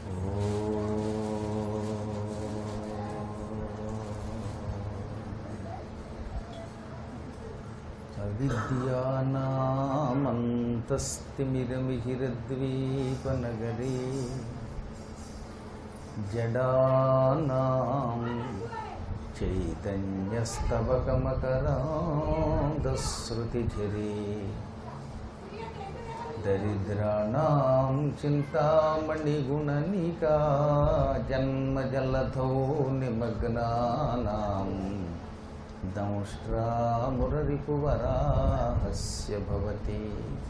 అవిద్యానామంతస్తిమిరమిహిరద్వీపనగరే జడానాం చైతన్యస్తవకమకరాంధశ్రుతిఝరే దరిద్రాణం చింతామణిగుణనికా జన్మజలధౌ నిమగ్నానాం దంష్ట్రామురరిపువరాహస్య భవతి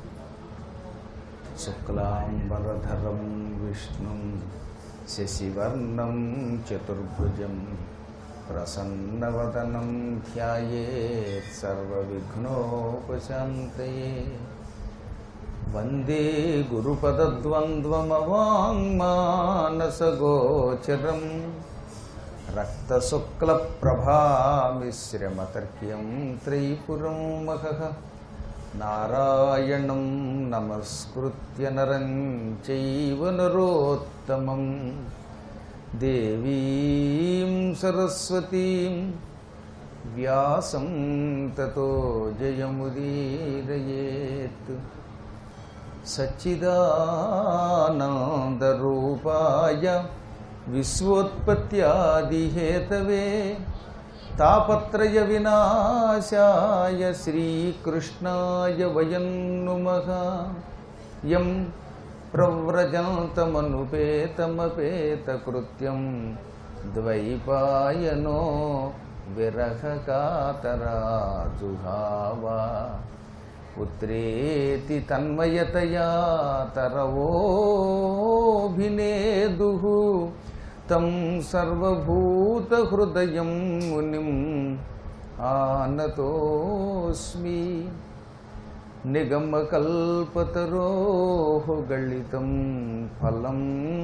శుక్లాంబరధరం విష్ణుం శశివర్ణం చతుర్భుజం ప్రసన్నవదనం ధ్యాయేత్ సర్వవిఘ్నోపశాంతయే వందే గురుపదద్వంద్వమవాङ्మానసగోచరం రక్తశుక్లప్రభామిశ్రమతర్క్యం త్రైపురం మహః నారాయణం నమస్కృత్య నరం చైవ నరోత్తమం దేవీం సరస్వతీం వ్యాసం తతో జయముదీరయేత్ సచ్చిదానందరూపాయ విశ్వోత్పత్యాదిహేతవే తాపత్రయ వినాశాయ శ్రీకృష్ణాయ వయం నుమః యం ప్రవ్రజంతమనుపేతమపేతకృత్యం ద్వైపాయనో విరహకాతరాజుహావా పుత్రేతి తన్మయతయా తరవోభినేదు తం సర్వభూతహృదయం మునిం ఆనతోస్మి నిగమకల్పతరోః గళితం ఫలం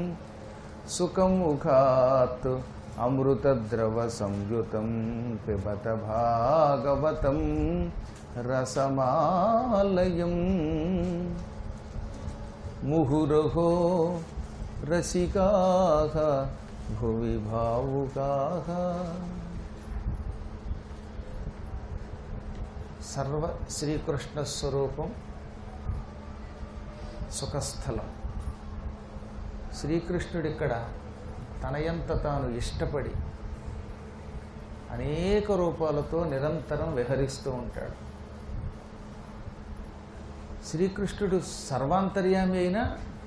సుఖముఖాత్ అమృతద్రవ సంయుతం పిబత భాగవతం రసమాలయం ముహురహో రసికాః భువి భావుకాః సర్వ శ్రీకృష్ణ స్వరూపం సుఖస్థలం శ్రీకృష్ణుడు ఇక్కడ తనయంత తాను ఇష్టపడి అనేక రూపాలతో నిరంతరం విహరిస్తూ ఉంటాడు శ్రీకృష్ణుడు సర్వాంతర్యామి అయినా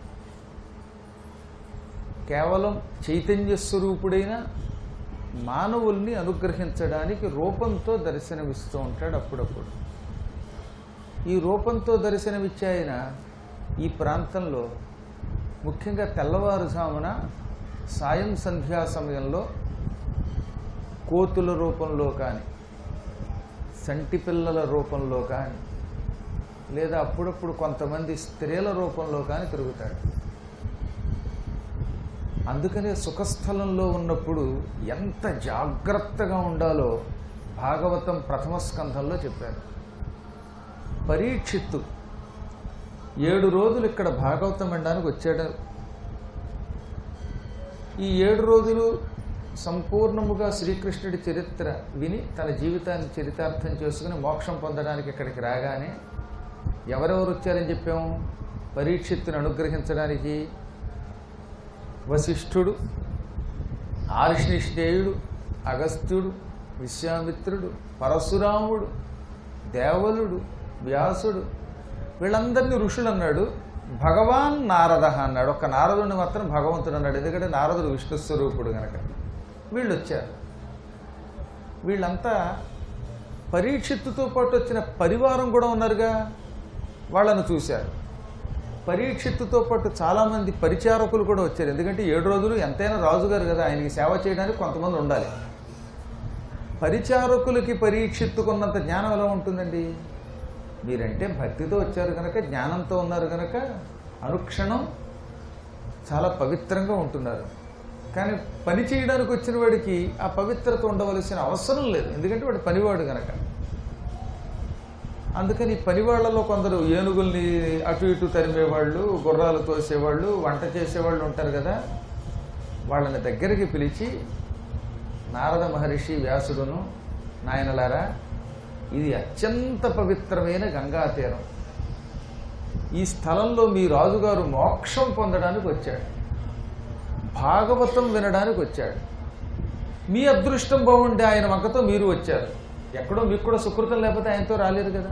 కేవలం చైతన్య స్వరూపుడైన మానవుల్ని అనుగ్రహించడానికి రూపంతో దర్శనమిస్తూ ఉంటాడు అప్పుడప్పుడు ఈ రూపంతో దర్శనమిచ్చే ఆయన ఈ ప్రాంతంలో ముఖ్యంగా తెల్లవారుజామున సాయం సంధ్యా సమయంలో కోతుల రూపంలో కానీ సంటి పిల్లల రూపంలో కానీ లేదా అప్పుడప్పుడు కొంతమంది స్త్రీల రూపంలో కానీ తిరుగుతాడు అందుకనే సుఖస్థలంలో ఉన్నప్పుడు ఎంత జాగ్రత్తగా ఉండాలో భాగవతం ప్రథమ స్కంధంలో చెప్పారు పరీక్షిత్తు ఏడు రోజులు ఇక్కడ భాగవతం వినడానికి వచ్చాడు ఈ ఏడు రోజులు సంపూర్ణముగా శ్రీకృష్ణుడి చరిత్ర విని తన జీవితాన్ని చరితార్థం చేసుకుని మోక్షం పొందడానికి ఇక్కడికి రాగానే ఎవరెవరు వచ్చారని చెప్పాము పరీక్షిత్తుని అనుగ్రహించడానికి వశిష్ఠుడు ఆర్ష్నిష్ఠేయుడు అగస్త్యుడు విశ్వామిత్రుడు పరశురాముడు దేవలుడు వ్యాసుడు వీళ్ళందరినీ ఋషులు అన్నాడు భగవాన్ నారద అన్నాడు ఒక్క నారదుడిని మాత్రం భగవంతుడు అన్నాడు ఎందుకంటే నారదుడు విష్ణు స్వరూపుడు కనుక వీళ్ళు వచ్చారు వీళ్ళంతా పరీక్షిత్తుతో పాటు వచ్చిన పరివారం కూడా ఉన్నారుగా వాళ్ళను చూశారు పరీక్షిత్తుతో పాటు చాలామంది పరిచారకులు కూడా వచ్చారు ఎందుకంటే ఏడు రోజులు ఎంతైనా రాజుగారు కదా ఆయనకి సేవ చేయడానికి కొంతమంది ఉండాలి పరిచారకులకి పరీక్షిత్తుకున్నంత జ్ఞానం ఎలా ఉంటుందండి మీరంటే భక్తితో వచ్చారు కనుక జ్ఞానంతో ఉన్నారు కనుక అనుక్షణం చాలా పవిత్రంగా ఉంటున్నారు కానీ పని చేయడానికి వచ్చిన వాడికి ఆ పవిత్రత ఉండవలసిన అవసరం లేదు ఎందుకంటే వాడు పనివాడు కనుక అందుకని పని వాళ్ళలో కొందరు ఏనుగుల్ని అటు ఇటు తరిమేవాళ్ళు గుర్రాలు తోసేవాళ్ళు వంట చేసేవాళ్ళు ఉంటారు కదా వాళ్ళని దగ్గరికి పిలిచి నారద మహర్షి వ్యాసుడును నాయనలారా ఇది అత్యంత పవిత్రమైన గంగా తీరం ఈ స్థలంలో మీ రాజుగారు మోక్షం పొందడానికి వచ్చాడు భాగవతం వినడానికి వచ్చాడు మీ అదృష్టం బాగుండే ఆయన వంకతో మీరు వచ్చారు ఎక్కడో మీకు కూడా సుకృతం లేకపోతే ఆయనతో రాలేరు కదా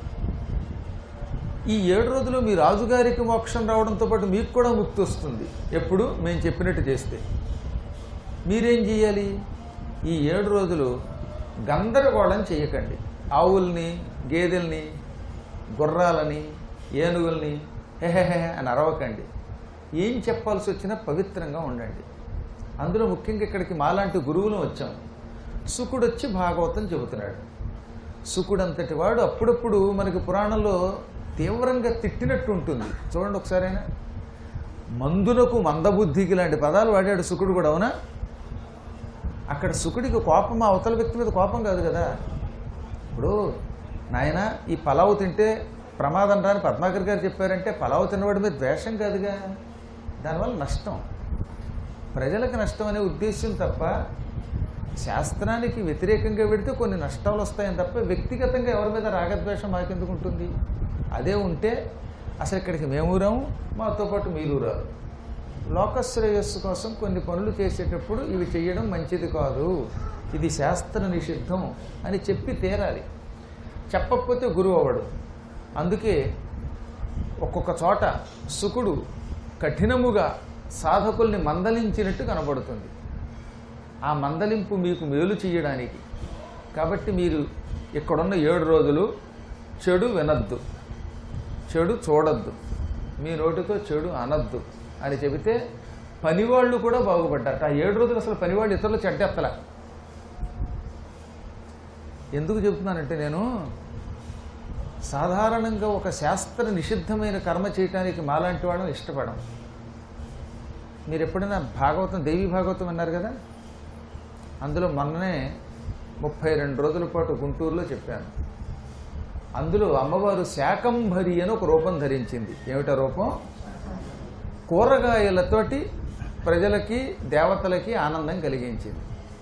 ఈ ఏడు రోజులు మీ రాజుగారికి మోక్షం రావడంతో పాటు మీకు కూడా ముక్తి వస్తుంది ఎప్పుడు మేము చెప్పినట్టు చేస్తే మీరేం చేయాలి ఈ ఏడు రోజులు గందరగోళం చేయకండి ఆవుల్ని గేదెల్ని గుర్రాలని ఏనుగుల్ని హెహెహె అని అరవకండి ఏం చెప్పాల్సి వచ్చినా పవిత్రంగా ఉండండి అందులో ముఖ్యంగా ఇక్కడికి మాలాంటి గురువులు వచ్చాం సుకుడు వచ్చి భాగవతం చెబుతున్నాడు సుకుడంతటి వాడు అప్పుడప్పుడు మనకి పురాణంలో తీవ్రంగా తిట్టినట్టు ఉంటుంది చూడండి ఒకసారైనా మందునకు మందబుద్ధికి లాంటి పదాలు వాడాడు సుకుడు కూడా అవునా అక్కడ సుకుడికి కోపం ఆ అవతల వ్యక్తి మీద కోపం కాదు కదా ఇప్పుడు నాయన ఈ పలావు తింటే ప్రమాదం రాని పద్మాకర్ గారు చెప్పారంటే పలావు తిన్నవాడి మీద ద్వేషం కాదుగా దానివల్ల నష్టం ప్రజలకు నష్టం అనే ఉద్దేశం తప్ప శాస్త్రానికి వ్యతిరేకంగా పెడితే కొన్ని నష్టాలు వస్తాయని తప్ప వ్యక్తిగతంగా ఎవరి మీద రాగద్వేషం మాకెందుకు ఉంటుంది అదే ఉంటే అసలు ఇక్కడికి మేము రాము మాతో పాటు మీరు రారు లోకశ్రేయస్సు కోసం కొన్ని పనులు చేసేటప్పుడు ఇవి చేయడం మంచిది కాదు ఇది శాస్త్ర నిషిద్ధం అని చెప్పి తీరాలి చెప్పకపోతే గురువు అవడు అందుకే ఒక్కొక్క చోట సుకుడు కఠినముగా సాధకుల్ని మందలించినట్టు కనబడుతుంది ఆ మందలింపు మీకు మేలు చేయడానికి కాబట్టి మీరు ఇక్కడున్న ఏడు రోజులు చెడు వినద్దు చెడు చూడద్దు మీ నోటితో చెడు అనద్దు అని చెబితే పనివాళ్ళు కూడా బాగుపడ్డారు ఆ ఏడు రోజులు అసలు పనివాళ్ళు ఇతరులు చెడ్డెత్తల ఎందుకు చెబుతున్నానంటే నేను సాధారణంగా ఒక శాస్త్ర నిషిద్ధమైన కర్మ చేయటానికి మాలాంటి వాళ్ళని ఇష్టపడం మీరు ఎప్పుడైనా భాగవతం దేవి భాగవతం అన్నారు కదా అందులో మొన్ననే ముప్పై రెండు రోజుల పాటు గుంటూరులో చెప్పాను అందులో అమ్మవారు శాకంభరి అని ఒక రూపం ధరించింది ఏమిటా రూపం కూరగాయలతోటి ప్రజలకి దేవతలకి ఆనందం కలిగించింది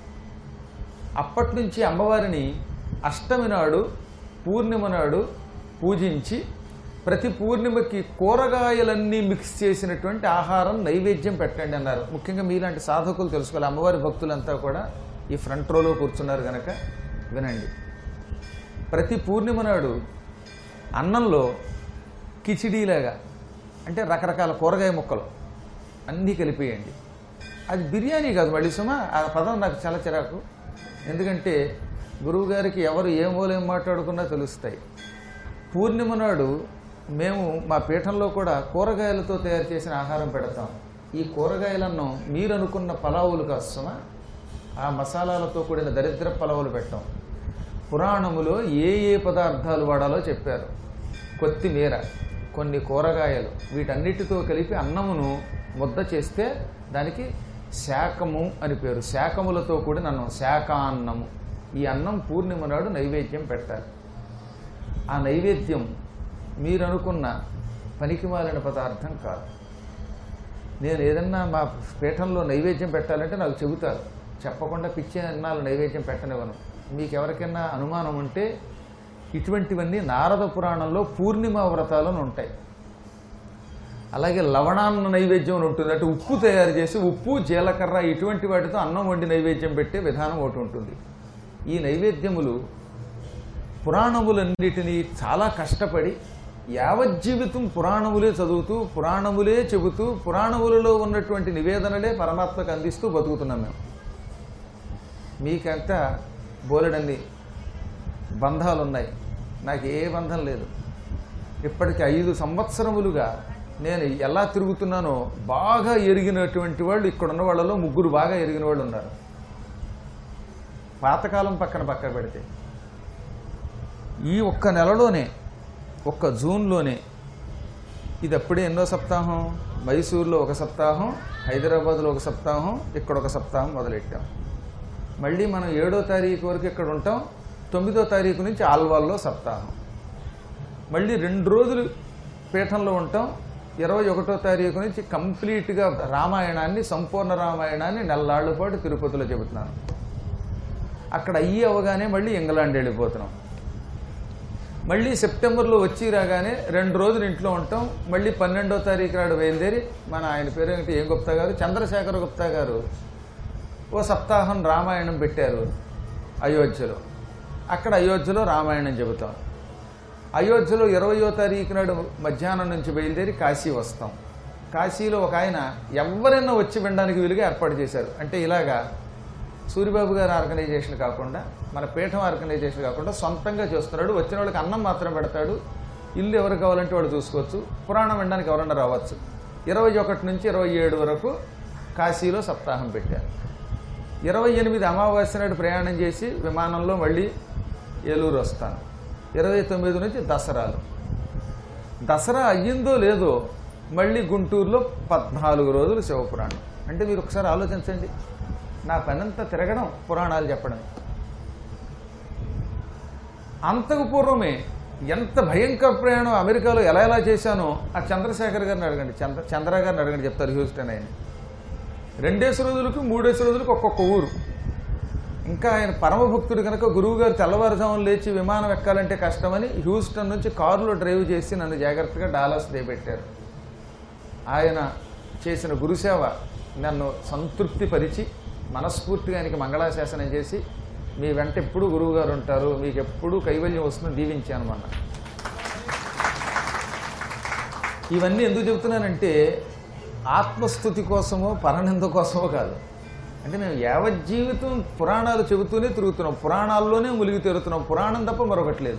అప్పటి నుంచి అమ్మవారిని అష్టమి నాడు పూర్ణిమ నాడు పూజించి ప్రతి పూర్ణిమకి కూరగాయలన్నీ మిక్స్ చేసినటువంటి ఆహారం నైవేద్యం పెట్టండి అన్నారు ముఖ్యంగా మీలాంటి సాధకులు తెలుసుకోవాలి అమ్మవారి భక్తులంతా కూడా ఈ ఫ్రంట్ రోలో కూర్చున్నారు కనుక వినండి ప్రతి పూర్ణిమ నాడు అన్నంలో కిచిడీలాగా అంటే రకరకాల కూరగాయ ముక్కలు అన్నీ కలిపేయండి అది బిర్యానీ కాదు మళ్ళీ సుమా ఆ పదం నాకు చాలా చిరాకు ఎందుకంటే గురువు గారికి ఎవరు ఏం మూలేం మాట్లాడుకున్నా తెలుస్తాయి పూర్ణిమ నాడు మేము మా పీఠంలో కూడా కూరగాయలతో తయారు చేసిన ఆహారం పెడతాం ఈ కూరగాయలను మీరు అనుకున్న పలావులు కాస్తుమా ఆ మసాలాలతో కూడిన దరిద్ర పలావులు పెట్టాం పురాణములో ఏ ఏ పదార్థాలు వాడాలో చెప్పారు కొత్తిమీర కొన్ని కూరగాయలు వీటన్నిటితో కలిపి అన్నమును ముద్ద చేస్తే దానికి శాకము అని పేరు శాకములతో కూడిన అన్నం శాకాన్నము ఈ అన్నం పూర్ణిమ నాడు నైవేద్యం పెట్టాలి ఆ నైవేద్యం మీరు అనుకున్న పనికిమాలిన పదార్థం కాదు నేను ఏదన్నా మా పీఠంలో నైవేద్యం పెట్టాలంటే నాకు చెబుతారు చెప్పకుండా పిచ్చి అన్నాలు నైవేద్యం పెట్టనివ్వను మీకు ఎవరికైనా అనుమానం ఉంటే ఇటువంటివన్నీ నారద పురాణంలో పూర్ణిమ వ్రతాలు అని ఉంటాయి అలాగే లవణాన్న నైవేద్యం అని ఉంటుంది అంటే ఉప్పు తయారు చేసి ఉప్పు జీలకర్ర ఇటువంటి వాటితో అన్నం వండి నైవేద్యం పెట్టే విధానం ఒకటి ఉంటుంది ఈ నైవేద్యములు పురాణములన్నిటినీ చాలా కష్టపడి యావజ్జీవితం పురాణములే చదువుతూ పురాణములే చెబుతూ పురాణములలో ఉన్నటువంటి నివేదనలే పరమాత్మకు అందిస్తూ బతుకుతున్నాం మేము మీకంతా బోలెడన్ని బంధాలు ఉన్నాయి నాకు ఏ బంధం లేదు ఇప్పటికి ఐదు సంవత్సరములుగా నేను ఎలా తిరుగుతున్నానో బాగా ఎరిగినటువంటి వాళ్ళు ఇక్కడ ఉన్న వాళ్ళలో ముగ్గురు బాగా ఎరిగిన వాళ్ళు ఉన్నారు పాతకాలం పక్కన పక్కన పెడితే ఈ ఒక్క నెలలోనే ఒక్క జూన్లోనే ఇది అప్పుడే ఎన్నో సప్తాహం మైసూర్లో ఒక సప్తాహం హైదరాబాద్లో ఒక సప్తాహం ఇక్కడ ఒక సప్తాహం మొదలెట్టాం మళ్ళీ మనం ఏడో తారీఖు వరకు ఇక్కడ ఉంటాం తొమ్మిదో తారీఖు నుంచి ఆల్వాల్లో సప్తాహం మళ్ళీ రెండు రోజులు పీఠంలో ఉంటాం ఇరవై ఒకటో తారీఖు నుంచి కంప్లీట్గా రామాయణాన్ని సంపూర్ణ రామాయణాన్ని నెల్లాళ్ళ పాటు తిరుపతిలో చెబుతున్నాను అక్కడ అయ్యి అవగానే మళ్ళీ ఇంగ్లాండ్ వెళ్ళిపోతున్నాం మళ్ళీ సెప్టెంబర్లో వచ్చి రాగానే రెండు రోజులు ఇంట్లో ఉంటాం మళ్ళీ పన్నెండో తారీఖు నాడు బయలుదేరి మన ఆయన పేరు ఏంటి ఏం గుప్తా గారు చంద్రశేఖర గుప్తా గారు ఓ సప్తాహం రామాయణం పెట్టారు అయోధ్యలో అక్కడ అయోధ్యలో రామాయణం చెబుతాం అయోధ్యలో ఇరవయో తారీఖు నాడు మధ్యాహ్నం నుంచి బయలుదేరి కాశీ వస్తాం కాశీలో ఒక ఆయన ఎవరైనా వచ్చి వినడానికి వీలుగా ఏర్పాటు చేశారు అంటే ఇలాగా సూర్యబాబు గారి ఆర్గనైజేషన్ కాకుండా మన పీఠం ఆర్గనైజేషన్ కాకుండా సొంతంగా చేస్తున్నాడు వచ్చిన వాళ్ళకి అన్నం మాత్రం పెడతాడు ఇల్లు ఎవరు కావాలంటే వాడు చూసుకోవచ్చు పురాణం వినడానికి ఎవరన్నా రావచ్చు ఇరవై ఒకటి నుంచి ఇరవై ఏడు వరకు కాశీలో సప్తాహం పెట్టారు ఇరవై ఎనిమిది అమావాస్య నాడు ప్రయాణం చేసి విమానంలో మళ్ళీ ఏలూరు వస్తాను ఇరవై తొమ్మిది నుంచి దసరాలు దసరా అయ్యిందో లేదో మళ్ళీ గుంటూరులో పద్నాలుగు రోజులు శివపురాణం అంటే మీరు ఒకసారి ఆలోచించండి నా పనంతా తిరగడం పురాణాలు చెప్పడం అంతకు పూర్వమే ఎంత భయంకర ప్రయాణం అమెరికాలో ఎలా ఎలా చేశానో ఆ చంద్రశేఖర్ గారిని అడగండి చంద్ర చంద్ర గారిని అడగండి చెప్తారు హ్యూస్టన్ ఆయన రెండేసి రోజులకు మూడేసి రోజులకు ఒక్కొక్క ఊరు ఇంకా ఆయన పరమభక్తుడు కనుక గురువు గారు తెల్లవారుజామున లేచి విమానం ఎక్కాలంటే కష్టమని హ్యూస్టన్ నుంచి కారులో డ్రైవ్ చేసి నన్ను జాగ్రత్తగా డాలస్ దిగబెట్టారు ఆయన చేసిన గురుసేవ నన్ను సంతృప్తి పరిచి మనస్ఫూర్తిగా ఆయనకి మంగళాశాసనం చేసి మీ వెంట ఎప్పుడు గురువు గారు ఉంటారు మీకు ఎప్పుడు కైవల్యం వస్తుందని దీవించాను మొన్న ఇవన్నీ ఎందుకు చెబుతున్నానంటే ఆత్మస్థుతి కోసమో పరనింద కోసమో కాదు అంటే మేము యావజ్జీవితం పురాణాలు చెబుతూనే తిరుగుతున్నాం పురాణాల్లోనే ములిగి తిరుగుతున్నాం పురాణం తప్ప మరొకటి లేదు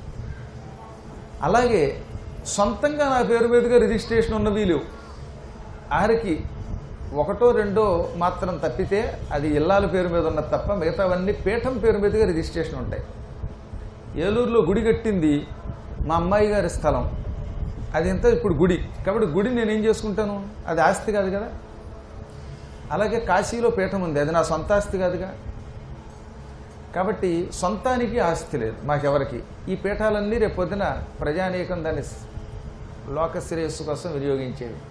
అలాగే సొంతంగా నా పేరు మీదుగా రిజిస్ట్రేషన్ ఉన్నవి లేవు ఆరికి ఒకటో రెండో మాత్రం తప్పితే అది ఇల్లాల పేరు మీద ఉన్నది తప్ప మిగతావన్నీ పీఠం పేరు మీదుగా రిజిస్ట్రేషన్ ఉంటాయి ఏలూరులో గుడి కట్టింది మా అమ్మాయి గారి స్థలం అది ఎంత ఇప్పుడు గుడి కాబట్టి గుడి నేను ఏం చేసుకుంటాను అది ఆస్తి కాదు కదా అలాగే కాశీలో పీఠం ఉంది అది నా సొంత ఆస్తి కాదుగా కాబట్టి సొంతానికి ఆస్తి లేదు మాకెవరికి ఈ పీఠాలన్నీ రేపొద్దున ప్రజానీకం దాన్ని లోక శ్రేయస్సు కోసం వినియోగించేవి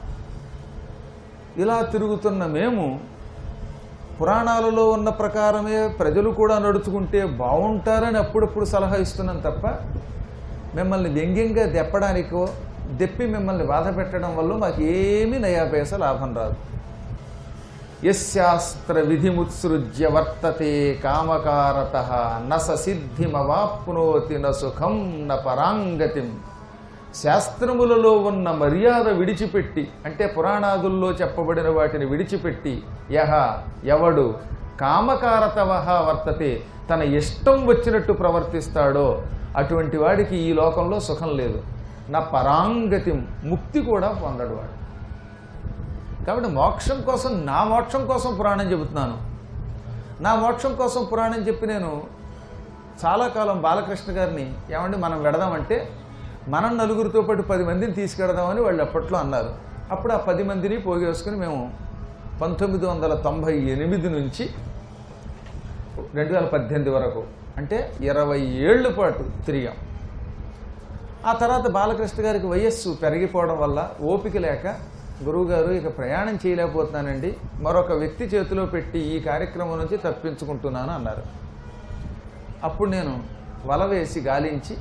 ఇలా తిరుగుతున్న మేము పురాణాలలో ఉన్న ప్రకారమే ప్రజలు కూడా నడుచుకుంటే బాగుంటారని అప్పుడప్పుడు సలహా ఇస్తున్నాం తప్ప మిమ్మల్ని వ్యంగ్యంగా దెప్పడానికో దెప్పి మిమ్మల్ని బాధ పెట్టడం వల్ల మాకు ఏమీ నయాపేస లాభం రాదు యశాస్త్ర విధిముత్సృజ్య వర్తతే కామకారత నస సిద్ధిమవాప్నోతి న సుఖం న పరాంగతిం శాస్త్రములలో ఉన్న మర్యాద విడిచిపెట్టి అంటే పురాణాదుల్లో చెప్పబడిన వాటిని విడిచిపెట్టి యహ ఎవడు కామకారతవహ వర్తతే తన ఇష్టం వచ్చినట్టు ప్రవర్తిస్తాడో అటువంటి వాడికి ఈ లోకంలో సుఖం లేదు నా పరాంగతి ముక్తి కూడా పొందడు వాడు కాబట్టి మోక్షం కోసం నా మోక్షం కోసం పురాణం చెబుతున్నాను నా మోక్షం కోసం పురాణం చెప్పి నేను చాలా కాలం బాలకృష్ణ గారిని ఏమండి మనం వెడదామంటే మనం నలుగురితో పాటు పది మందిని తీసుకెడదామని వాళ్ళు అప్పట్లో అన్నారు అప్పుడు ఆ పది మందిని పోగేసుకుని మేము పంతొమ్మిది వందల తొంభై ఎనిమిది నుంచి రెండు వేల పద్దెనిమిది వరకు అంటే ఇరవై ఏళ్ళ పాటు తిరిగాం ఆ తర్వాత బాలకృష్ణ గారికి వయస్సు పెరిగిపోవడం వల్ల ఓపిక లేక గురువుగారు ఇక ప్రయాణం చేయలేకపోతున్నానండి మరొక వ్యక్తి చేతిలో పెట్టి ఈ కార్యక్రమం నుంచి తప్పించుకుంటున్నాను అన్నారు అప్పుడు నేను వల వేసి గాలించి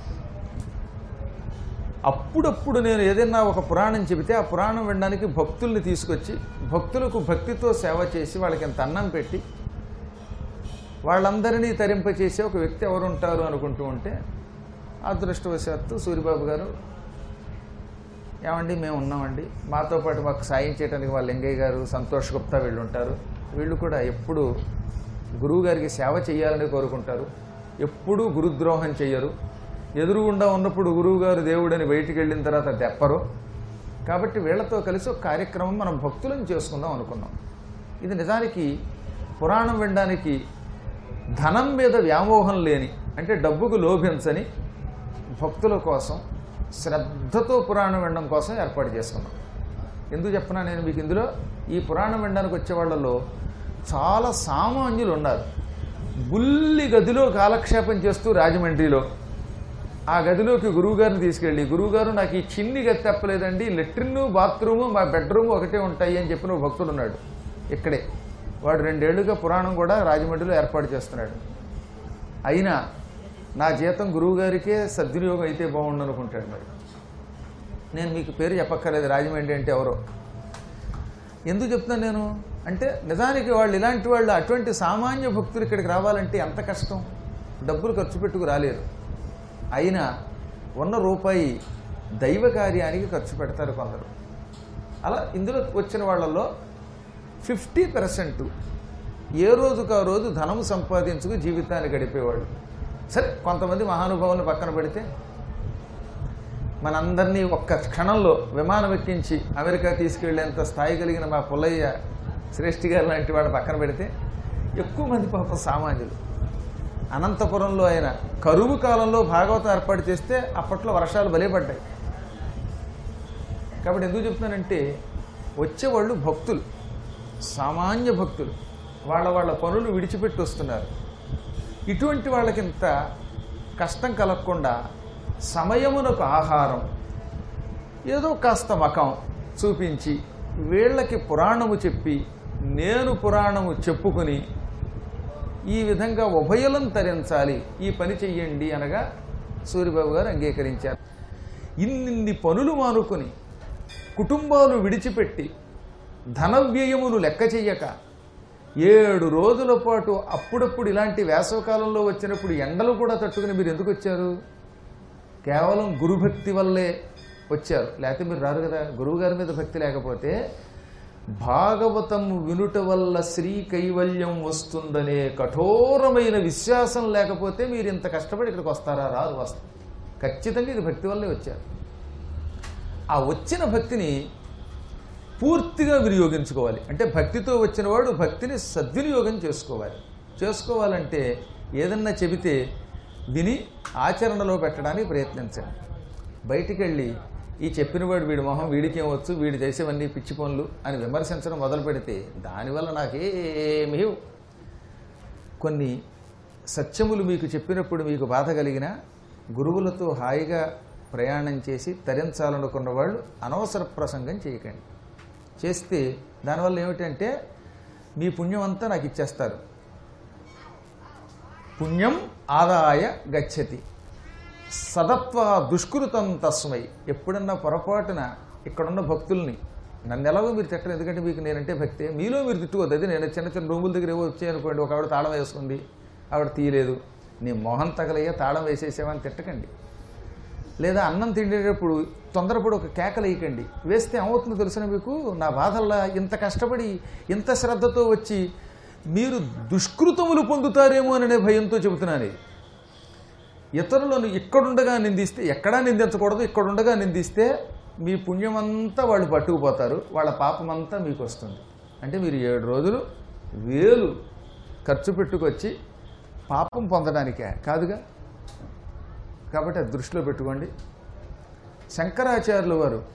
అప్పుడప్పుడు నేను ఏదైనా ఒక పురాణం చెబితే ఆ పురాణం వినడానికి భక్తుల్ని తీసుకొచ్చి భక్తులకు భక్తితో సేవ చేసి వాళ్ళకి ఎంత అన్నం పెట్టి వాళ్ళందరినీ తరింపచేసే ఒక వ్యక్తి ఎవరు ఉంటారు అనుకుంటూ ఉంటే అదృష్టవశాత్తు సూర్యబాబు గారు ఏమండి మేము ఉన్నామండి మాతో పాటు మాకు సాయం చేయడానికి వాళ్ళ లింగయ్య గారు సంతోష్ గుప్తా వీళ్ళు ఉంటారు వీళ్ళు కూడా ఎప్పుడు గురువు గారికి సేవ చేయాలని కోరుకుంటారు ఎప్పుడూ గురుద్రోహం చెయ్యరు ఎదురుగుండా ఉన్నప్పుడు గురువు గారు దేవుడని బయటికి వెళ్ళిన తర్వాత తెప్పరు కాబట్టి వీళ్ళతో కలిసి ఒక కార్యక్రమం మనం భక్తులను చేసుకుందాం అనుకున్నాం ఇది నిజానికి పురాణం వినడానికి ధనం మీద వ్యామోహం లేని అంటే డబ్బుకు లోభించని భక్తుల కోసం శ్రద్ధతో పురాణం వినడం కోసం ఏర్పాటు చేసుకున్నాం ఎందుకు చెప్పనా నేను మీకు ఇందులో ఈ పురాణం వినడానికి వచ్చే వాళ్ళలో చాలా సామాన్యులు ఉన్నారు బుల్లి గదిలో కాలక్షేపం చేస్తూ రాజమండ్రిలో ఆ గదిలోకి గురువుగారిని తీసుకెళ్ళి గురువుగారు నాకు ఈ చిన్ని గది తప్పలేదండి లెట్రిన్ బాత్రూము మా బెడ్రూమ్ ఒకటే ఉంటాయి అని చెప్పిన ఒక భక్తుడు ఉన్నాడు ఇక్కడే వాడు రెండేళ్లుగా పురాణం కూడా రాజమండ్రిలో ఏర్పాటు చేస్తున్నాడు అయినా నా జీతం గురువుగారికే సద్వినియోగం అయితే బాగుండు అనుకుంటాడు మరి నేను మీకు పేరు చెప్పక్కర్లేదు రాజమండ్రి అంటే ఎవరో ఎందుకు చెప్తున్నాను నేను అంటే నిజానికి వాళ్ళు ఇలాంటి వాళ్ళు అటువంటి సామాన్య భక్తులు ఇక్కడికి రావాలంటే ఎంత కష్టం డబ్బులు ఖర్చు పెట్టుకు రాలేరు అయినా ఉన్న రూపాయి దైవ కార్యానికి ఖర్చు పెడతారు కొందరు అలా ఇందులో వచ్చిన వాళ్ళల్లో ఫిఫ్టీ పర్సెంట్ ఏ రోజుకు ఆ రోజు ధనం సంపాదించుకు జీవితాన్ని గడిపేవాళ్ళు సరే కొంతమంది మహానుభావులను పక్కన పెడితే మనందరినీ ఒక్క క్షణంలో విమానం ఎక్కించి అమెరికా తీసుకెళ్లేంత స్థాయి కలిగిన మా పుల్లయ్య శ్రేష్ఠి గారు లాంటి వాడు పక్కన పెడితే ఎక్కువ మంది పాపం సామాన్యులు అనంతపురంలో ఆయన కరువు కాలంలో భాగవతం ఏర్పాటు చేస్తే అప్పట్లో వర్షాలు బలేపడ్డాయి కాబట్టి ఎందుకు చెప్తున్నానంటే వచ్చేవాళ్ళు భక్తులు సామాన్య భక్తులు వాళ్ళ వాళ్ళ పనులు విడిచిపెట్టి వస్తున్నారు ఇటువంటి వాళ్ళకింత కష్టం కలగకుండా సమయమునకు ఆహారం ఏదో కాస్త మకం చూపించి వీళ్ళకి పురాణము చెప్పి నేను పురాణము చెప్పుకుని ఈ విధంగా ఉభయలం తరించాలి ఈ పని చెయ్యండి అనగా సూర్యబాబు గారు అంగీకరించారు ఇన్నిన్ని పనులు మానుకొని కుటుంబాలు విడిచిపెట్టి ధన వ్యయమును లెక్క చెయ్యక ఏడు రోజుల పాటు అప్పుడప్పుడు ఇలాంటి వేసవకాలంలో వచ్చినప్పుడు ఎండలు కూడా తట్టుకుని మీరు ఎందుకు వచ్చారు కేవలం గురుభక్తి వల్లే వచ్చారు లేకపోతే మీరు రారు కదా గురువు గారి మీద భక్తి లేకపోతే భాగవతం వినుట వల్ల శ్రీ కైవల్యం వస్తుందనే కఠోరమైన విశ్వాసం లేకపోతే మీరు ఇంత కష్టపడి ఇక్కడికి వస్తారా రారు వస్తారు ఖచ్చితంగా ఇది భక్తి వల్లే వచ్చారు ఆ వచ్చిన భక్తిని పూర్తిగా వినియోగించుకోవాలి అంటే భక్తితో వచ్చిన వాడు భక్తిని సద్వినియోగం చేసుకోవాలి చేసుకోవాలంటే ఏదన్నా చెబితే విని ఆచరణలో పెట్టడానికి ప్రయత్నించండి బయటికి వెళ్ళి ఈ చెప్పినవాడు వీడి మొహం వీడికి ఏమవచ్చు వీడు చేసేవన్నీ పిచ్చి పనులు అని విమర్శించడం మొదలు పెడితే దానివల్ల నాకేమీ కొన్ని సత్యములు మీకు చెప్పినప్పుడు మీకు బాధ కలిగిన గురువులతో హాయిగా ప్రయాణం చేసి తరించాలనుకున్న వాళ్ళు అనవసర ప్రసంగం చేయకండి చేస్తే దానివల్ల ఏమిటంటే మీ పుణ్యం అంతా నాకు ఇచ్చేస్తారు పుణ్యం ఆదాయ గచ్చతి సదత్వ దుష్కృతం తస్మై ఎప్పుడన్నా పొరపాటున ఇక్కడున్న భక్తుల్ని నన్ను ఎలాగో మీరు తిట్టరు ఎందుకంటే మీకు నేనంటే భక్తే మీలో మీరు తిట్టుకోవద్దు అది నేను చిన్న చిన్న రూముల దగ్గర ఏవో వచ్చాయనుకోండి ఒక ఆవిడ తాళం వేసుకుంది ఆవిడ తీయలేదు నీ మొహం తగలయ్యా తాళం వేసేసావని తిట్టకండి లేదా అన్నం తిండేటప్పుడు తొందరపడి ఒక కేకలు వేయకండి వేస్తే ఏమవుతుందో తెలుసిన మీకు నా బాధల్లా ఇంత కష్టపడి ఇంత శ్రద్ధతో వచ్చి మీరు దుష్కృతములు పొందుతారేమో అనే భయంతో చెబుతున్నాను ఇది ఇతరులను ఇక్కడుండగా నిందిస్తే ఎక్కడా నిందించకూడదు ఇక్కడుండగా నిందిస్తే మీ పుణ్యమంతా వాళ్ళు పట్టుకుపోతారు వాళ్ళ పాపమంతా మీకు వస్తుంది అంటే మీరు ఏడు రోజులు వేలు ఖర్చు పెట్టుకొచ్చి పాపం పొందడానికే కాదుగా కాబట్టి అది దృష్టిలో పెట్టుకోండి శంకరాచార్యుల వారు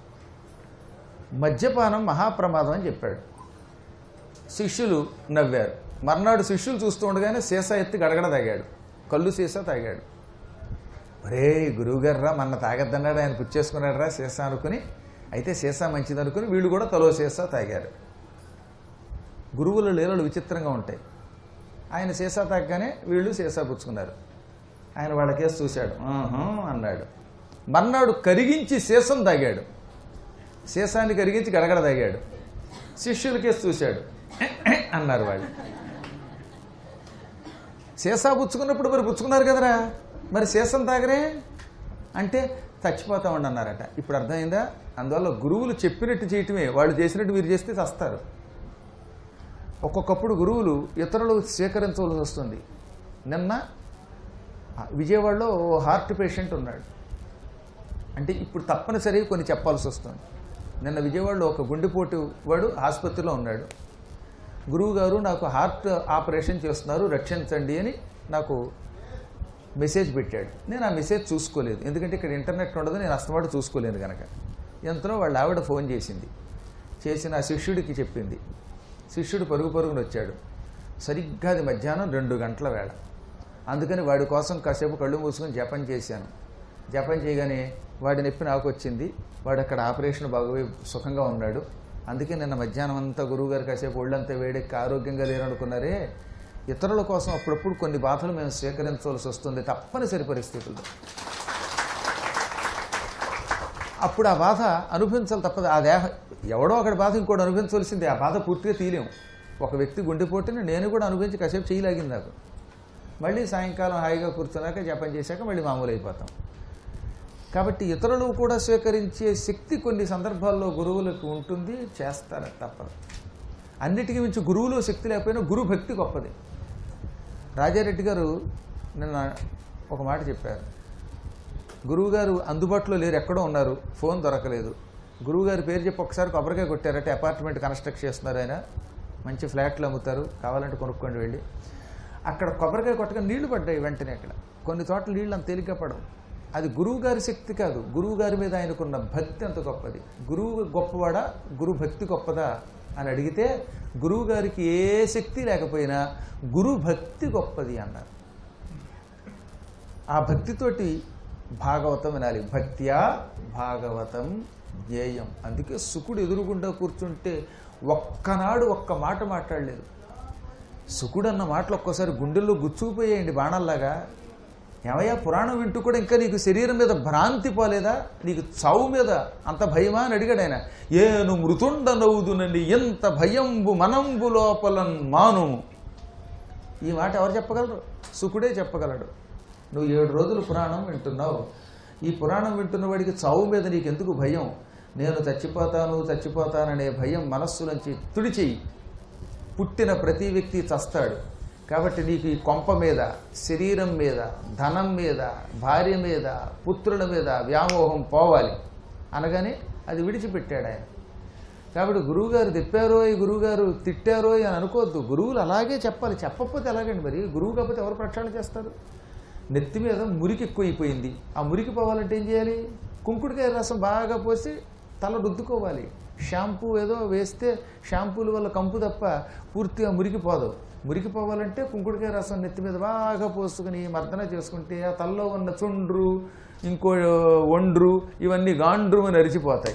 మద్యపానం మహాప్రమాదం అని చెప్పాడు శిష్యులు నవ్వారు మర్నాడు శిష్యులు చూస్తూ ఉండగానే సీసా ఎత్తి గడగడ తాగాడు కళ్ళు సీసా తాగాడు ఒరే గురువుగారు రా మన తాగద్దన్నాడు ఆయన పుచ్చేసుకున్నాడు రా సీసా అనుకుని అయితే సీసా మంచిది అనుకుని వీళ్ళు కూడా తలో సీసా తాగారు గురువుల లీలలు విచిత్రంగా ఉంటాయి ఆయన సీసా తాగగానే వీళ్ళు సీసా పుచ్చుకున్నారు ఆయన వాళ్ళకేసి చూశాడు "ఆహా" అన్నాడు మర్నాడు కరిగించి సీసం తాగాడు సీసాన్ని కరిగించి గడగడ తాగాడు శిష్యులకేసి చూశాడు అన్నారు వాళ్ళు సీసా పుచ్చుకున్నప్పుడు మరి పుచ్చుకున్నారు కదరా మరి సీసం తాగరే అంటే చచ్చిపోతామండి అన్నారట ఇప్పుడు అర్థమైందా అందువల్ల గురువులు చెప్పినట్టు చేయటమే వాళ్ళు చేసినట్టు మీరు చేస్తే చస్తారు ఒక్కొక్కప్పుడు గురువులు ఇతరులు స్వీకరించవలసి వస్తుంది నిన్న విజయవాడలో ఓ హార్ట్ పేషెంట్ ఉన్నాడు అంటే ఇప్పుడు తప్పనిసరి కొన్ని చెప్పాల్సి వస్తుంది నిన్న విజయవాడలో ఒక గుండెపోటు వాడు ఆసుపత్రిలో ఉన్నాడు గురువు గారు నాకు హార్ట్ ఆపరేషన్ చేస్తున్నారు రక్షించండి అని నాకు మెసేజ్ పెట్టాడు నేను ఆ మెసేజ్ చూసుకోలేదు ఎందుకంటే ఇక్కడ ఇంటర్నెట్ ఉండదు నేను అస్తమాటు చూసుకోలేను కనుక ఎంతలో వాళ్ళ ఆవిడ ఫోన్ చేసింది చేసిన ఆ శిష్యుడికి చెప్పింది శిష్యుడు పరుగు పరుగున వచ్చాడు సరిగ్గా అది మధ్యాహ్నం రెండు గంటల వేళ అందుకని వాడి కోసం కాసేపు కళ్ళు మూసుకొని జపం చేశాను జపం చేయగానే వాడి నొప్పి నాకు వచ్చింది వాడు అక్కడ ఆపరేషన్ బాగోయి సుఖంగా ఉన్నాడు అందుకే నిన్న మధ్యాహ్నం అంతా గురువుగారు కాసేపు ఒళ్ళంతా వేడెక్కి ఆరోగ్యంగా లేరనుకున్నారే ఇతరుల కోసం అప్పుడప్పుడు కొన్ని బాధలు మేము స్వీకరించవలసి వస్తుంది తప్పనిసరి పరిస్థితుల్లో అప్పుడు ఆ బాధ అనుభవించాలి తప్పదు ఆ దేహ ఎవడో ఒకటి బాధ ఇంకోటి అనుభవించవలసింది ఆ బాధ పూర్తిగా తీయలేం ఒక వ్యక్తి గుండెపోటుని నేను కూడా అనుభవించి కాసేపు చేయలాగింది నాకు మళ్ళీ సాయంకాలం హాయిగా కూర్చున్నాక జపం చేశాక మళ్ళీ మామూలు అయిపోతాం కాబట్టి ఇతరులు కూడా స్వీకరించే శక్తి కొన్ని సందర్భాల్లో గురువులకు ఉంటుంది చేస్తారు తప్పదు అన్నిటికీ మించి గురువులో శక్తి లేకపోయినా గురు భక్తి గొప్పది రాజారెడ్డి గారు నిన్న ఒక మాట చెప్పారు గురువుగారు అందుబాటులో లేరు ఎక్కడో ఉన్నారు ఫోన్ దొరకలేదు గురువుగారి పేరు చెప్పి ఒకసారి కొబ్బరికాయ కొట్టారట అపార్ట్మెంట్ కన్స్ట్రక్ట్ చేస్తున్నారు ఆయన మంచి ఫ్లాట్లు అమ్ముతారు కావాలంటే కొనుక్కోండి వెళ్ళి అక్కడ కొబ్బరికాయ కొట్టగా నీళ్లు పడ్డాయి వెంటనే అక్కడ కొన్ని చోట్ల నీళ్ళు అంత తేలిగ్గా పడవు అది గురువు గారి శక్తి కాదు గురువు గారి మీద ఆయనకున్న భక్తి అంత గొప్పది గురువు గొప్పవాడా గురు భక్తి గొప్పదా అని అడిగితే గురువు గారికి ఏ శక్తి లేకపోయినా గురు భక్తి గొప్పది అన్నారు ఆ భక్తితోటి భాగవతం వినాలి భక్త్యా భాగవతం జ్ఞేయం అందుకే సుకుడు ఎదురుగుండా కూర్చుంటే ఒక్కనాడు ఒక్క మాట మాట్లాడలేదు సుకుడు అన్న మాటలు ఒక్కోసారి గుండెల్లో గుచ్చుకుపోయాయండి బాణల్లాగా ఏమయ్యా పురాణం వింటూ కూడా ఇంకా నీకు శరీరం మీద భ్రాంతి పోలేదా నీకు చావు మీద అంత భయమా అని అడిగాడు ఆయన ఏను మృతుండ నవ్వుదునండి ఎంత భయంబు మనంబు లోపలన్ మాను ఈ మాట ఎవరు చెప్పగలరు సుకుడే చెప్పగలడు నువ్వు ఏడు రోజులు పురాణం వింటున్నావు ఈ పురాణం వింటున్న వాడికి చావు మీద నీకెందుకు భయం నేను చచ్చిపోతాను చచ్చిపోతాననే భయం మనస్సులోంచి తుడిచేయి పుట్టిన ప్రతి వ్యక్తి చస్తాడు కాబట్టి నీకు ఈ కొంప మీద శరీరం మీద ధనం మీద భార్య మీద పుత్రుల మీద వ్యామోహం పోవాలి అనగానే అది విడిచిపెట్టాడు ఆయన కాబట్టి గురువుగారు తిప్పారో ఈ గురువుగారు తిట్టారో అని అనుకోవద్దు గురువులు అలాగే చెప్పాలి చెప్పకపోతే ఎలాగండి మరి గురువు కాకపోతే ఎవరు ప్రక్షాళన చేస్తారు నెత్తి మీద మురికి ఎక్కువైపోయింది ఆ మురికి పోవాలంటే ఏం చేయాలి కుంకుడికాయ రసం బాగా పోసి తల రుద్దుకోవాలి షాంపూ ఏదో వేస్తే షాంపూల వల్ల కంపు తప్ప పూర్తిగా మురికి పోదు మురికి పోవాలంటే కుంకుడికాయ రసం నెత్తి మీద బాగా పోసుకుని మర్దన చేసుకుంటే ఆ తలలో ఉన్న చుండ్రు ఇంకో ఒండ్రు ఇవన్నీ గాండ్రు అని అరిచిపోతాయి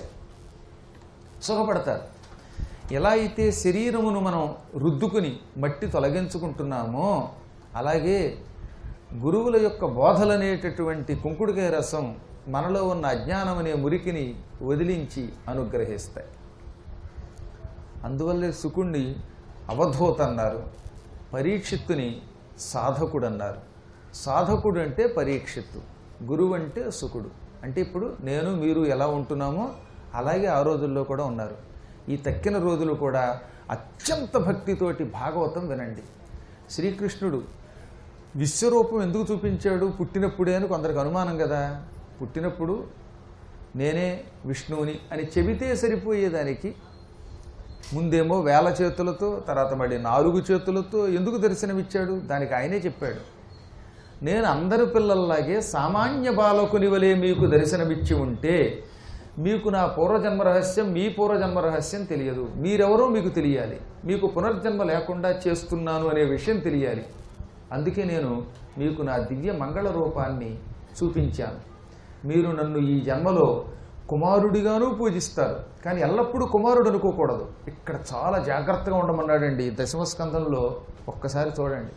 సుఖపడతారు ఎలా అయితే శరీరమును మనం రుద్దుకుని మట్టి తొలగించుకుంటున్నామో అలాగే గురువుల యొక్క బోధలనేటటువంటి కుంకుడుకాయ రసం మనలో ఉన్న అజ్ఞానం అనే మురికిని వదిలించి అనుగ్రహిస్తాయి అందువల్లే సుకుణ్ణి అవధూత అన్నారు పరీక్షిత్తుని సాధకుడు అన్నారు సాధకుడు అంటే పరీక్షిత్తు గురువు అంటే సుకుడు అంటే ఇప్పుడు నేను మీరు ఎలా ఉంటున్నామో అలాగే ఆ రోజుల్లో కూడా ఉన్నారు ఈ తక్కిన రోజులు కూడా అత్యంత భక్తితోటి భాగవతం వినండి శ్రీకృష్ణుడు విశ్వరూపం ఎందుకు చూపించాడు పుట్టినప్పుడే అని కొందరికి అనుమానం కదా పుట్టినప్పుడు నేనే విష్ణువుని అని చెబితే సరిపోయేదానికి ముందేమో వేల చేతులతో తర్వాత మళ్ళీ నాలుగు చేతులతో ఎందుకు దర్శనమిచ్చాడు దానికి ఆయనే చెప్పాడు నేను అందరి పిల్లల్లాగే సామాన్య బాలకుని వలె మీకు దర్శనమిచ్చి ఉంటే మీకు నా పూర్వజన్మ రహస్యం మీ పూర్వజన్మ రహస్యం తెలియదు మీరెవరో మీకు తెలియాలి మీకు పునర్జన్మ లేకుండా చేస్తున్నాను అనే విషయం తెలియాలి అందుకే నేను మీకు నా దివ్య మంగళ రూపాన్ని చూపించాను మీరు నన్ను ఈ జన్మలో కుమారుడిగానూ పూజిస్తారు కానీ ఎల్లప్పుడూ కుమారుడు అనుకోకూడదు ఇక్కడ చాలా జాగ్రత్తగా ఉండమన్నాడండి దశమస్కందంలో ఒక్కసారి చూడండి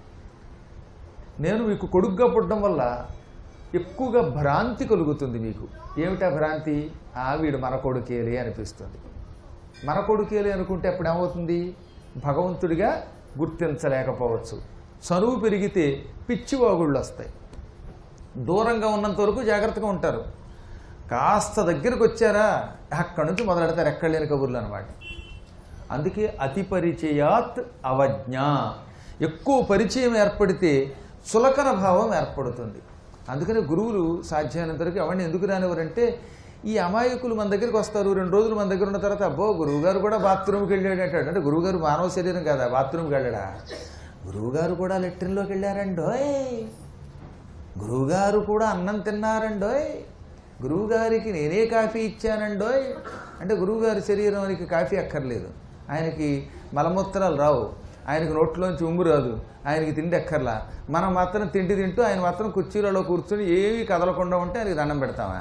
నేను మీకు కొడుగ్గా పుట్టడం వల్ల ఎక్కువగా భ్రాంతి కలుగుతుంది మీకు ఏమిటా భ్రాంతి ఆ వీడు మన కొడుకేలే అనిపిస్తుంది మన కొడుకేలే అనుకుంటే అప్పుడు ఏమవుతుంది భగవంతుడిగా గుర్తించలేకపోవచ్చు చనువు పెరిగితే పిచ్చివాగుళ్ళు వస్తాయి దూరంగా ఉన్నంత వరకు జాగ్రత్తగా ఉంటారు కాస్త దగ్గరకు వచ్చారా అక్కడి నుంచి మొదలెడతారు ఎక్కడ లేని కబుర్లు అనమాట అందుకే అతి పరిచయాత్ అవజ్ఞ ఎక్కువ పరిచయం ఏర్పడితే చులకన భావం ఏర్పడుతుంది అందుకని గురువులు సాధ్యమైనంత వరకు ఎవరిని ఎందుకు రానివ్వరంటే ఈ అమాయకులు మన దగ్గరికి వస్తారు రెండు రోజులు మన దగ్గర ఉన్న తర్వాత అబ్బో గురువుగారు కూడా బాత్రూమ్కి వెళ్ళాడు అంటాడు అంటే గురువుగారు మానవ శరీరం కదా బాత్రూమ్కి వెళ్ళడా గురువుగారు కూడా లెట్రిన్లోకి వెళ్ళారండోయ్ గురువుగారు కూడా అన్నం తిన్నారండోయ్ గురువుగారికి నేనే కాఫీ ఇచ్చానండోయ్ అంటే గురువుగారి శరీరానికి కాఫీ అక్కర్లేదు ఆయనకి మలమూత్రాలు రావు ఆయనకి నోట్లోంచి ఉమ్ము రాదు ఆయనకి తిండి ఎక్కర్లా మనం మాత్రం తిండి తింటూ ఆయన మాత్రం కుర్చీలలో కూర్చొని ఏమీ కదలకుండా ఉంటే ఆయనకి దండం పెడతామా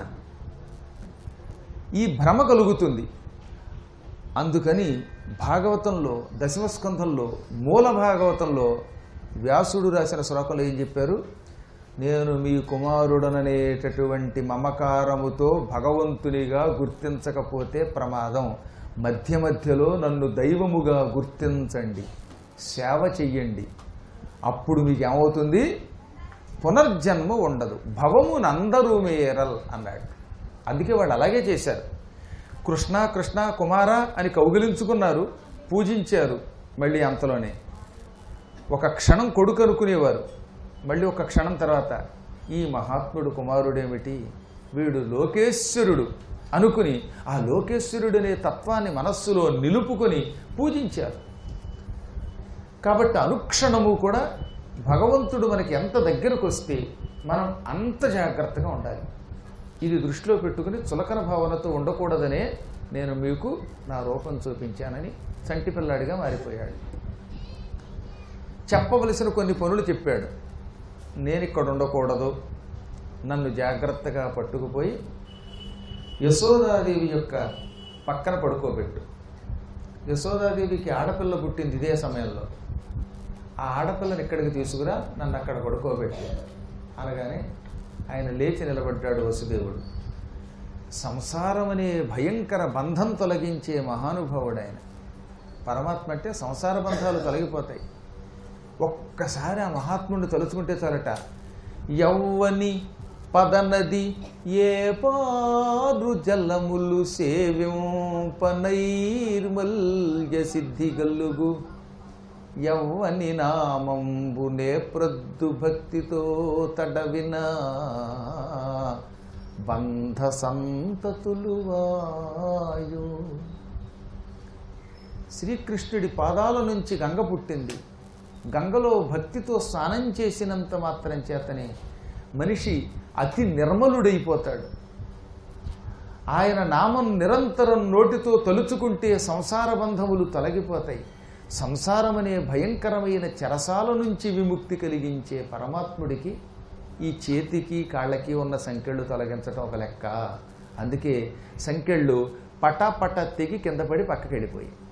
ఈ భ్రమ కలుగుతుంది అందుకని భాగవతంలో దశమస్కంధంలో మూల భాగవతంలో వ్యాసుడు రాసిన శ్లోకంలో ఏం చెప్పారు నేను మీ కుమారుడననేటటువంటి మమకారముతో భగవంతునిగా గుర్తించకపోతే ప్రమాదం మధ్య మధ్యలో నన్ను దైవముగా గుర్తించండి సేవ చెయ్యండి అప్పుడు మీకు ఏమవుతుంది పునర్జన్మ ఉండదు భవము నందరు మేరల్ అన్నాడు అందుకే వాళ్ళు అలాగే చేశారు కృష్ణ కృష్ణ కుమార అని కౌగిలించుకున్నారు పూజించారు మళ్ళీ అంతలోనే ఒక క్షణం కొడుకు అనుకునేవారు మళ్ళీ ఒక క్షణం తర్వాత ఈ మహాత్ముడు కుమారుడేమిటి వీడు లోకేశ్వరుడు అనుకుని ఆ లోకేశ్వరుడు అనే తత్వాన్ని మనస్సులో నిలుపుకొని పూజించారు కాబట్టి అనుక్షణము కూడా భగవంతుడు మనకి ఎంత దగ్గరకు వస్తే మనం అంత జాగ్రత్తగా ఉండాలి ఇది దృష్టిలో పెట్టుకుని చులకన భావనతో ఉండకూడదనే నేను మీకు నా రూపం చూపించానని చంటి పిల్లాడిగా మారిపోయాడు చెప్పవలసిన కొన్ని పనులు చెప్పాడు నేను ఇక్కడ ఉండకూడదు నన్ను జాగ్రత్తగా పట్టుకుపోయి యశోదాదేవి యొక్క పక్కన పడుకోబెట్టు యశోదాదేవికి ఆడపిల్ల పుట్టింది ఇదే సమయంలో ఆ ఆడపిల్లని ఇక్కడికి తీసుకురా నన్ను అక్కడ పడుకోబెట్టు అనగానే ఆయన లేచి నిలబడ్డాడు వసుదేవుడు సంసారం అనే భయంకర బంధం తొలగించే మహానుభావుడు ఆయన పరమాత్మ అంటే సంసార బంధాలు తొలగిపోతాయి ఒక్కసారి ఆ మహాత్ముడిని తలుచుకుంటే చాలట యవ్వని పదనది ఏ పారు జలములు సేవింపనైర్మల్య సిద్ధి గల్లుగు యవ్వని నామంబునే ప్రద్దు భక్తితో తడవిన బంధ సంతతులు వాయు శ్రీకృష్ణుడి పాదాల నుంచి గంగ పుట్టింది గంగలో భక్తితో స్నానం చేసినంత మాత్రం చేతనే మనిషి అతి నిర్మలుడైపోతాడు ఆయన నామం నిరంతరం నోటితో తలుచుకుంటే సంసార బంధములు తొలగిపోతాయి సంసారం అనే భయంకరమైన చెరసాల నుంచి విముక్తి కలిగించే పరమాత్ముడికి ఈ చేతికి కాళ్ళకి ఉన్న సంఖ్యలు తొలగించడం ఒక లెక్క అందుకే సంఖ్యళ్ళు పటాపట తెగి కింద పడి పక్కకి వెళ్ళిపోయి